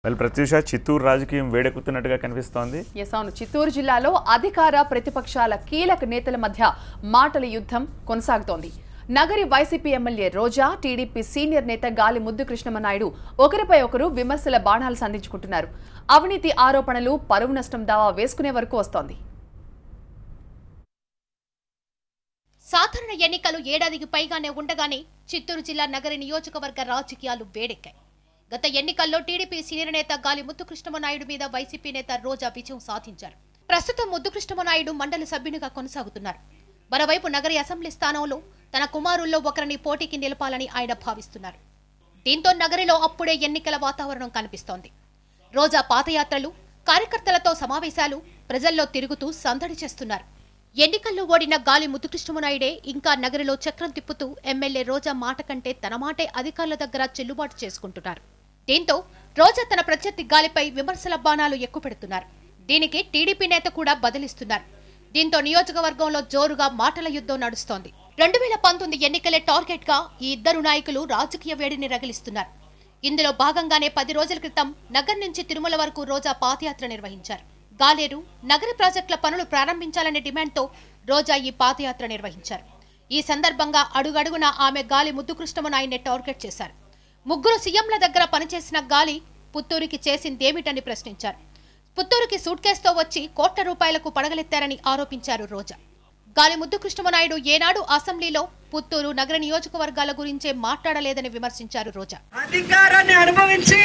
well Pratyusha Chittoor రాజకీయం వేడెక్కుతున్నట్టుగా కనిపిస్తోంది yes అవును చిత్తూరు జిల్లాలో అధికార ప్రతిపక్షాల కీలక నేతల మధ్య మాటల యుద్ధం కొనసాగుతోంది Nagari YCP MLA Roja TDP senior నేత గాలి ముద్దు కృష్ణమనాయుడు ఒకరిపై ఒకరు విమర్శల బాణాలు సంధించుకుంటున్నారు అవినీతి ఆరోపణలు పరువు నష్టం దావా వేసుకునే వరకు వస్తోంది సాధారణ ఎన్నికలు ఏడాదికి పైగానే ఉండగానే చిత్తూరు జిల్లా నగరి నియోజకవర్గ రాజకీయాలు వేడెక్కాయి గత ఎన్నికల్లో టీడీపీ సీనియర్ నేత గాలి ముద్దుకృష్ణమనాయుడు మీద వైసీపీ నేత రోజా విజయం సాధించారు ప్రస్తుతం ముద్దుకృష్ణమనాయుడు మండలి సభ్యునిగా కొనసాగుతున్నారు మరోవైపు నగరి అసెంబ్లీ స్థానంలో తన కుమారుల్లో ఒకరిని పోటీకి నిలపాలని ఆయన భావిస్తున్నారు దీంతో నగరిలో అప్పుడే ఎన్నికల వాతావరణం కనిపిస్తోంది రోజా పాదయాత్రలు కార్యకర్తలతో సమావేశాలు ప్రజల్లో తిరుగుతూ సందడి చేస్తున్నారు ఎన్నికల్లో ఓడిన గాలి ముద్దుకృష్ణమనాయుడే ఇంకా నగరిలో చక్రం తిప్పుతూ ఎమ్మెల్యే రోజా మాట కంటే తన మాటే అధికారుల దగ్గర చెల్లుబాటు చేసుకుంటున్నారు దీంతో రోజా తన ప్రత్యర్థి గాలిపై విమర్శల బాణాలు ఎక్కుపెడుతున్నారు దీనికి టీడీపీ నేత కూడా బదిలిస్తున్నారు దీంతో నియోజకవర్గంలో జోరుగా మాటల యుద్ధం నడుస్తోంది రెండు వేల పంతొమ్మిది ఎన్నికలే టార్గెట్ గా ఈ ఇద్దరు నాయకులు రాజకీయ వేడిని రగిలిస్తున్నారు ఇందులో భాగంగానే పది రోజుల క్రితం నగర్ నుంచి తిరుమల వరకు రోజా పాదయాత్ర నిర్వహించారు గాలేరు నగర ప్రాజెక్టుల పనులు ప్రారంభించాలనే డిమాండ్తో రోజా ఈ పాదయాత్ర నిర్వహించారు ఈ సందర్భంగా అడుగడుగున ఆమె గాలి ముద్దుకృష్ణమనాయుడిని టార్గెట్ చేశారు ముగ్గురు సీఎంల దగ్గర పనిచేసిన గాలి పుత్తూరుకి చేసిందేమిటని ప్రశ్నించారు పుత్తూరుకి సూట్ కేసుతో వచ్చి కోట్ల రూపాయలకు పడగలెత్తారని ఆరోపించారు రోజా గాలి ముద్దుకృష్ణమనాయుడు ఏనాడు అసెంబ్లీలో పుత్తూరు నగర నియోజకవర్గాల గురించే మాట్లాడలేదని విమర్శించారు రోజా అధికారాన్ని అనుభవించి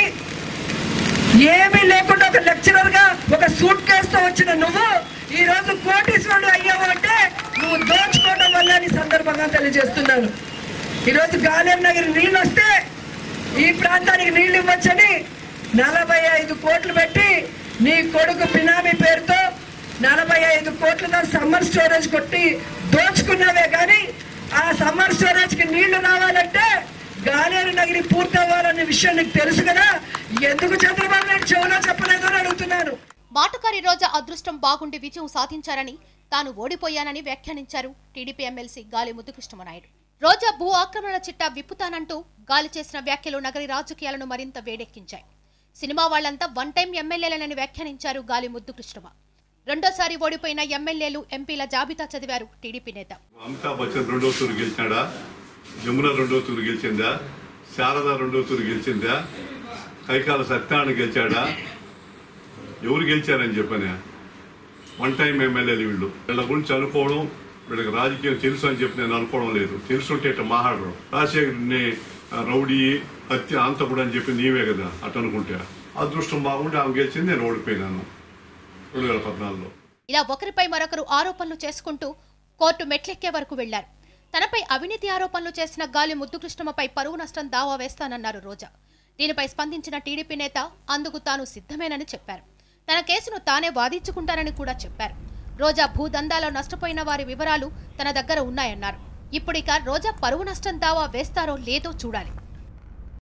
ఏమీ లేకుండా ఒక లెక్చరర్ గా ఒక సూట్ కేసుతో వచ్చిన నువ్వు ఈ రోజు కోటీశ్వరుడు అయ్యావు అంటే నువ్వు దోచుకోవడం వల్ల ఈ సందర్భంగా తెలియజేస్తున్నాను ఈ రోజు గాలేం నగర్ నీళ్ళు వస్తే ఈ ప్రాంతానికి నీళ్లు ఇవ్వచ్చని నలభై ఐదు కోట్లు పెట్టి నీ కొడుకు బినామీ పేరుతో నలభై ఐదు కోట్లతో సమ్మర్ స్టోరేజ్ కొట్టి దోచుకున్నావే కానీ ఆ సమ్మర్ స్టోరేజ్ కి నీళ్లు రావాలంటే గాలేరు నగిరి పూర్తి అవ్వాలనే విషయం నీకు తెలుసు కదా ఎందుకు చంద్రబాబు నాయుడు చెవులో చెప్పలేదు అని అడుగుతున్నాను మాటకారి రోజా అదృష్టం బాగుండి విజయం సాధించారని తాను ఓడిపోయానని వ్యాఖ్యానించారు టీడీపీ ఎమ్మెల్సీ గాలి ముద్దుకృష్ణమనాయుడు రోజా భూ ఆక్రమణ చిట్టా విప్పుతానంటూ గాలి చేసిన వ్యాఖ్యలు నగరి రాజకీయాలను మరింత వేడెక్కించాయి సినిమా వాళ్లంతా వన్ టైం ఎమ్మెల్యేలనని వ్యాఖ్యానించారు గాలి ముద్దుకృష్ణమ రెండోసారి ఓడిపోయిన ఎమ్మెల్యేలు ఎంపీల జాబితా చదివారు టీడీపీ నేత అమితాబ్ బచ్చన్ రెండో తూరు గెలిచాడా జమున రెండో తూరు గెలిచిందా శారద రెండో తూరు గెలిచిందా కైకాల సత్యనారాయణ గెలిచాడా ఎవరు గెలిచారని చెప్పానే వన్ టైం ఎమ్మెల్యేలు వీళ్ళు వీళ్ళ గురించి అనుకోవడం వీళ్ళకి రాజకీయం తెలుసు అని చెప్పి నేను అనుకోవడం లేదు తెలుసుంటే ఇట్లా మాట్లాడరు రాజశేఖర్ని ఆ, రౌడీ హత్య అంతకుడు అని చెప్పి నీవే కదా అటు అనుకుంటే అదృష్టం బాగుంటే ఆమె గెలిచింది నేను ఓడిపోయినాను రెండు వేల పద్నాలుగులో ఇలా ఒకరిపై మరొకరు ఆరోపణలు చేసుకుంటూ కోర్టు మెట్లెక్కే వరకు వెళ్లారు తనపై అవినీతి ఆరోపణలు చేసిన గాలి ముద్దుకృష్ణమపై పరువు నష్టం దావా వేస్తానన్నారు రోజా దీనిపై స్పందించిన టీడీపీ నేత అందుకు తాను సిద్ధమేనని చెప్పారు తన కేసును తానే వాదించుకుంటానని కూడా చెప్పారు రోజా భూదందాలో నష్టపోయిన వారి వివరాలు తన దగ్గర ఉన్నాయన్నారు ఇప్పుడిక రోజా పరువు నష్టం దావా వేస్తారో లేదో చూడాలి